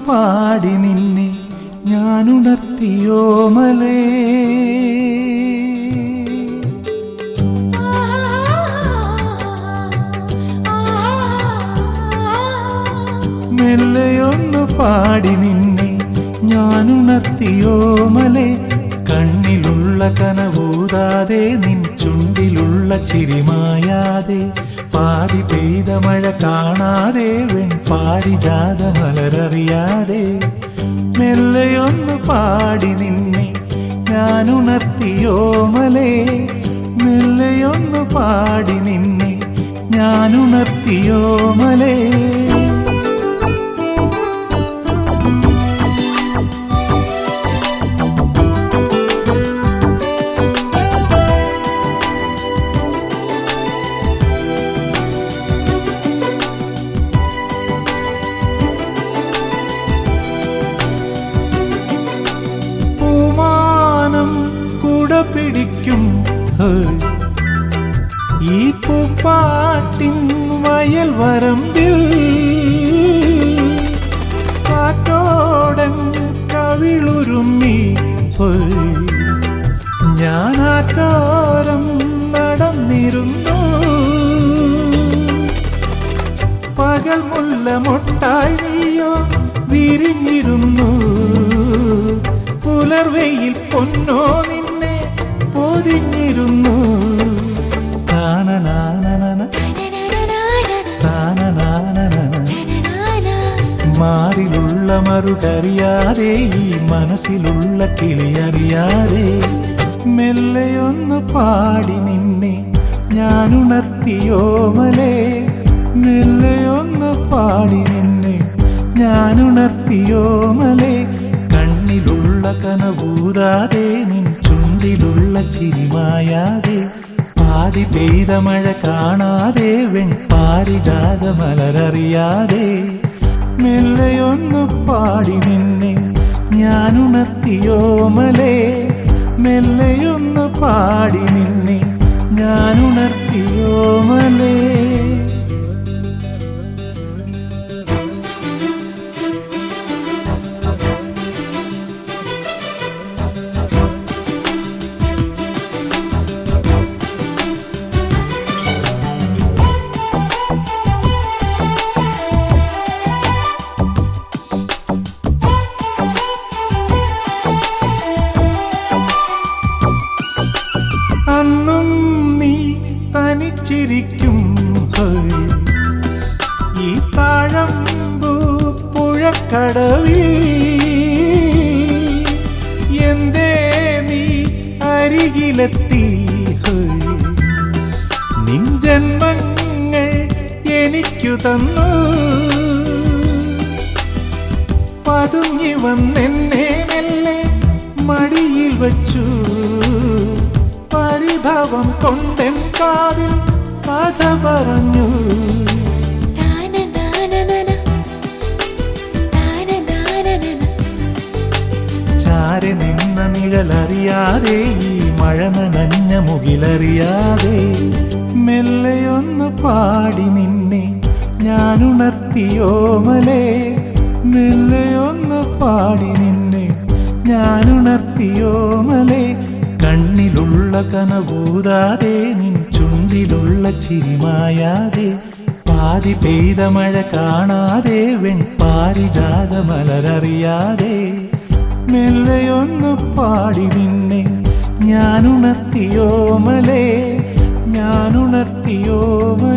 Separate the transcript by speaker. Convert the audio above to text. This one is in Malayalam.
Speaker 1: പാടി നിന്നെ ഞാനുണർത്തിയോമലേ മെല്ലെയൊന്നു പാടി നിന്നെ ഞാനുണർത്തിയോമലേ കണ്ണിലുള്ള കനവൂതാതെ നിൻ ചുണ്ടിലുള്ള ചിരിമായാതെ പാതി പെയ്ത മഴ കാണാതെ വെൺ പാരിജാത മലരറിയാതെ മെല്ലെയൊന്നു പാടി നിന്നെ ഞാനുണർത്തിയോമലേ മെല്ലെയൊന്നു പാടി നിന്നെ ഞാനുണർത്തിയോമലേ പൂമാനം കുട പിടിക്കും ഹേയ്. ഈ പൂപ്പാട്ടിൻ വയൽ വരമ്പിൽ കാറ്റോടൻ കവിളുരുമ്മി ഹേയ്. ഞാനാറ്റോരം നടന്നിരുന്നു പകൽ മുല്ല മൊട്ടായി നീയോ വിരിഞ്ഞിരുന്നു പുലർവെയിൽ പൊന്നോ നിന്നെ പൊതിഞ്ഞിരുന്നു താനനാനനന, താനനാനനന. മാറിലുള്ള മറുകറിയാതെ ഈ മനസ്സിലുള്ള കിളിയറിയാതെ മെല്ലെയൊന്ന് പാടി നിന്നെ ഞാനുണർത്തിയോമലേ മെല്ലെയൊന്ന് പാടി നിന്നെ ഞാനുണർത്തിയോമലേ കണ്ണിലുള്ള കനവൂതാതെ നിൻ ചുണ്ടിലുള്ള ചിരിമായാതെ പാതി പെയ്ത മഴ കാണാതെ വെൺ പാരിജാത മലരറിയാതെ മെല്ലെയൊന്നു പാടി നിന്നെ ഞാനുണർത്തിയോമലേ മെല്ലെയൊന്നു പാടി നിന്നെ ഞാനുണർത്തിയോമലേ അന്നും നീ തനിച്ചിരിക്കും ഹേയ്. ഈ താഴമ്പു പുഴക്കടവിൽ എന്തേ നീ അരികിലെത്തി ഹേയ്. നിൻ ജന്മങ്ങൾ എനിക്കു തന്നു പതുങ്ങി വന്നെന്നെ മെല്ലെ മടിയിൽ വച്ചു പരിഭവം കൊണ്ടെൻ കാതിൽ കഥ പറഞ്ഞു ചാരി നിന്ന നിഴലറിയാതെ ഈ മഴ നനഞ്ഞ മുകിലറിയാതെ മെല്ലെയൊന്ന് പാടി നിന്നെ ഞാനുണർത്തിയോമലേ മെല്ലെയൊന്ന് പാടി നിന്നെ ഞാനുണർത്തിയോമലേ കണ്ണിലുള്ള കനവൂതാതെ നിൻ ചുണ്ടിലുള്ള ചിരിമായാതെ പാതി പെയ്ത മഴ കാണാതെ വെൺ പാരിജാത മലരറിയാതെ മെല്ലെയൊന്നു പാടി നിന്നെ ഞാനുണർത്തിയോമലേ ഞാനുണർത്തിയോമലേ